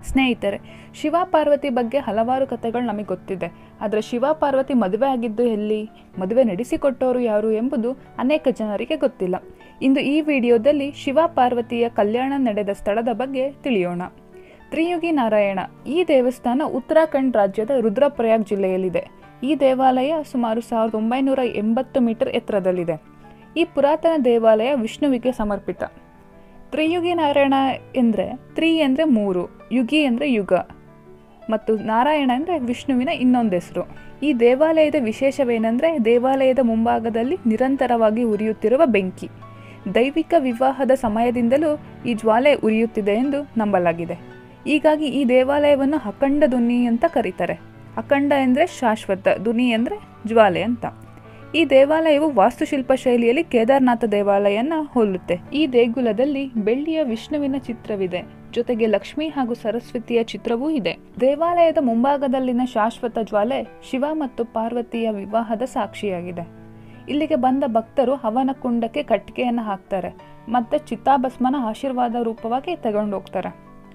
ಸ್ನೇಹಿತರೆ ಶಿವ ಪಾರ್ವತಿ ಬಗ್ಗೆ ಹಲವಾರು ಕಥೆಗಳು ನಮಗೆ ಗೊತ್ತಿದೆ ಆದರೆ ಶಿವ ಪಾರ್ವತಿ ಮದುವೆ ಆಗಿದ್ದು ಎಲ್ಲಿ ಮದುವೆ ನಡೆಸಿಕೊಟ್ಟವರು ಯಾರು ಎಂಬುದು ಅನೇಕ ಜನರಿಗೆ ಗೊತ್ತಿಲ್ಲ ಇಂದು ಈ ವಿಡಿಯೋದಲ್ಲಿ ಶಿವ ಪಾರ್ವತಿಯ ಕಲ್ಯಾಣ ನಡೆದ ಸ್ಥಳದ ಬಗ್ಗೆ ತಿಳಿಯೋಣ ತ್ರಿಯುಗಿ ನಾರಾಯಣ ಈ ದೇವಸ್ಥಾನ ಉತ್ತರಾಖಂಡ್ ರಾಜ್ಯದ ರುದ್ರಪ್ರಯಾಗ್ ಜಿಲ್ಲೆಯಲ್ಲಿದೆ ಈ ದೇವಾಲಯ ಸುಮಾರು ಸಾವಿರದ ಒಂಬೈನೂರ ಎಂಬತ್ತು ಮೀಟರ್ ಎತ್ತರದಲ್ಲಿದೆ ಈ ಪುರಾತನ ದೇವಾಲಯ ವಿಷ್ಣುವಿಗೆ ಸಮರ್ಪಿತ ತ್ರಿಯುಗಿ ನಾರಾಯಣ ಎಂದರೆ ತ್ರಿ ಅಂದರೆ ಮೂರು ಯುಗಿ ಅಂದರೆ ಯುಗ ಮತ್ತು ನಾರಾಯಣ ಅಂದರೆ ವಿಷ್ಣುವಿನ ಇನ್ನೊಂದು ಹೆಸರು ಈ ದೇವಾಲಯದ ವಿಶೇಷವೇನೆಂದರೆ ದೇವಾಲಯದ ಮುಂಭಾಗದಲ್ಲಿ ನಿರಂತರವಾಗಿ ಉರಿಯುತ್ತಿರುವ ಬೆಂಕಿ ದೈವಿಕ ವಿವಾಹದ ಸಮಯದಿಂದಲೂ ಈ ಜ್ವಾಲೆ ಉರಿಯುತ್ತಿದೆ ಎಂದು ನಂಬಲಾಗಿದೆ ಹೀಗಾಗಿ ಈ ದೇವಾಲಯವನ್ನು ಅಖಂಡ ದುನಿ ಅಂತ ಕರೀತಾರೆ ಅಖಂಡ ಎಂದರೆ ಶಾಶ್ವತ ದುನಿ ಅಂದರೆ ಜ್ವಾಲೆ ಅಂತ ಈ ದೇವಾಲಯವು ವಾಸ್ತುಶಿಲ್ಪ ಶೈಲಿಯಲ್ಲಿ ಕೇದಾರನಾಥ ದೇವಾಲಯನ ಹೋಲುತ್ತೆ ಈ ದೇಗುಲದಲ್ಲಿ ಬೆಳ್ಳಿಯ ವಿಷ್ಣುವಿನ ಚಿತ್ರವಿದೆ ಜೊತೆಗೆ ಲಕ್ಷ್ಮಿ ಹಾಗೂ ಸರಸ್ವತಿಯ ಚಿತ್ರವೂ ಇದೆ ದೇವಾಲಯದ ಮುಂಭಾಗದಲ್ಲಿನ ಶಾಶ್ವತ ಜ್ವಾಲೆ ಶಿವ ಮತ್ತು ಪಾರ್ವತಿಯ ವಿವಾಹದ ಸಾಕ್ಷಿಯಾಗಿದೆ ಇಲ್ಲಿಗೆ ಬಂದ ಭಕ್ತರು ಹವನ ಕುಂಡಕ್ಕೆ ಕಟ್ಟಿಗೆಯನ್ನು ಹಾಕ್ತಾರೆ ಮತ್ತೆ ಚಿತ್ತಾಭಸ್ಮನ ಆಶೀರ್ವಾದ ರೂಪವಾಗಿ ತಗೊಂಡು ಹೋಗ್ತಾರೆ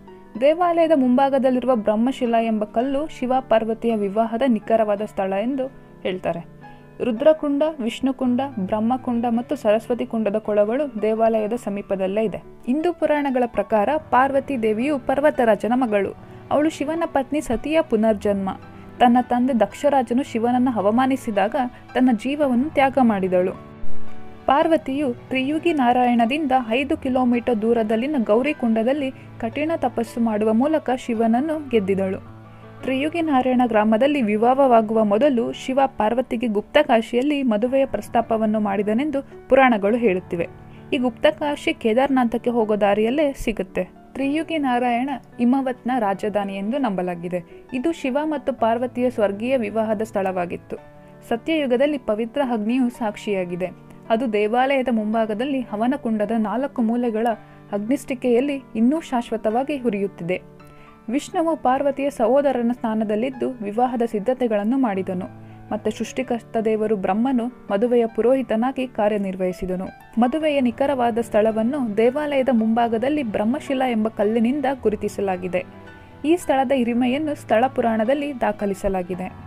ದೇವಾಲಯದ ಮುಂಭಾಗದಲ್ಲಿರುವ ಬ್ರಹ್ಮಶಿಲಾ ಎಂಬ ಕಲ್ಲು ಶಿವ ಪಾರ್ವತಿಯ ವಿವಾಹದ ನಿಖರವಾದ ಸ್ಥಳ ಎಂದು ಹೇಳ್ತಾರೆ ರುದ್ರಕುಂಡ ವಿಷ್ಣುಕುಂಡ ಬ್ರಹ್ಮಕುಂಡ ಮತ್ತು ಸರಸ್ವತಿ ಕುಂಡದ ಕೊಳಗಳು ದೇವಾಲಯದ ಸಮೀಪದಲ್ಲೇ ಇದೆ ಹಿಂದೂ ಪುರಾಣಗಳ ಪ್ರಕಾರ ಪಾರ್ವತಿ ದೇವಿಯು ಪರ್ವತರಾಜನ ಮಗಳು ಅವಳು ಶಿವನ ಪತ್ನಿ ಸತಿಯ ಪುನರ್ಜನ್ಮ ತನ್ನ ತಂದೆ ದಕ್ಷರಾಜನು ಶಿವನನ್ನು ಅವಮಾನಿಸಿದಾಗ ತನ್ನ ಜೀವವನ್ನು ತ್ಯಾಗ ಮಾಡಿದಳು ಪಾರ್ವತಿಯು ತ್ರಿಯುಗಿ ನಾರಾಯಣದಿಂದ ಐದು ಕಿಲೋಮೀಟರ್ ದೂರದಲ್ಲಿನ ಗೌರಿಕುಂಡದಲ್ಲಿ ಕಠಿಣ ತಪಸ್ಸು ಮಾಡುವ ಮೂಲಕ ಶಿವನನ್ನು ಗೆದ್ದಿದಳು ತ್ರಿಯುಗಿ ನಾರಾಯಣ ಗ್ರಾಮದಲ್ಲಿ ವಿವಾಹವಾಗುವ ಮೊದಲು ಶಿವ ಪಾರ್ವತಿಗೆ ಗುಪ್ತಕಾಶಿಯಲ್ಲಿ ಮದುವೆಯ ಪ್ರಸ್ತಾಪವನ್ನು ಮಾಡಿದನೆಂದು ಪುರಾಣಗಳು ಹೇಳುತ್ತಿವೆ ಈ ಗುಪ್ತಕಾಶಿ ಕೇದಾರ್ನಾಥಕ್ಕೆ ಹೋಗೋ ದಾರಿಯಲ್ಲೇ ಸಿಗುತ್ತೆ ತ್ರಿಯುಗಿ ನಾರಾಯಣ ಹಿಮವತ್ನ ರಾಜಧಾನಿ ಎಂದು ನಂಬಲಾಗಿದೆ ಇದು ಶಿವ ಮತ್ತು ಪಾರ್ವತಿಯ ಸ್ವರ್ಗೀಯ ವಿವಾಹದ ಸ್ಥಳವಾಗಿತ್ತು ಸತ್ಯಯುಗದಲ್ಲಿ ಪವಿತ್ರ ಅಗ್ನಿಯು ಸಾಕ್ಷಿಯಾಗಿದೆ ಅದು ದೇವಾಲಯದ ಮುಂಭಾಗದಲ್ಲಿ ಹವನಕುಂಡದ ನಾಲ್ಕು ಮೂಲೆಗಳ ಅಗ್ನಿಷ್ಟಿಕೆಯಲ್ಲಿ ಇನ್ನೂ ಶಾಶ್ವತವಾಗಿ ಹುರಿಯುತ್ತಿದೆ ವಿಷ್ಣುವು ಪಾರ್ವತಿಯ ಸಹೋದರನ ಸ್ಥಾನದಲ್ಲಿದ್ದು ವಿವಾಹದ ಸಿದ್ಧತೆಗಳನ್ನು ಮಾಡಿದನು ಮತ್ತು ಸೃಷ್ಟಿಕರ್ತ ದೇವರು ಬ್ರಹ್ಮನು ಮದುವೆಯ ಪುರೋಹಿತನಾಗಿ ಕಾರ್ಯನಿರ್ವಹಿಸಿದನು ಮದುವೆಯ ನಿಖರವಾದ ಸ್ಥಳವನ್ನು ದೇವಾಲಯದ ಮುಂಭಾಗದಲ್ಲಿ ಬ್ರಹ್ಮಶಿಲಾ ಎಂಬ ಕಲ್ಲಿನಿಂದ ಗುರುತಿಸಲಾಗಿದೆ ಈ ಸ್ಥಳದ ಹಿರಿಮೆಯನ್ನು ಸ್ಥಳ ಪುರಾಣದಲ್ಲಿ ದಾಖಲಿಸಲಾಗಿದೆ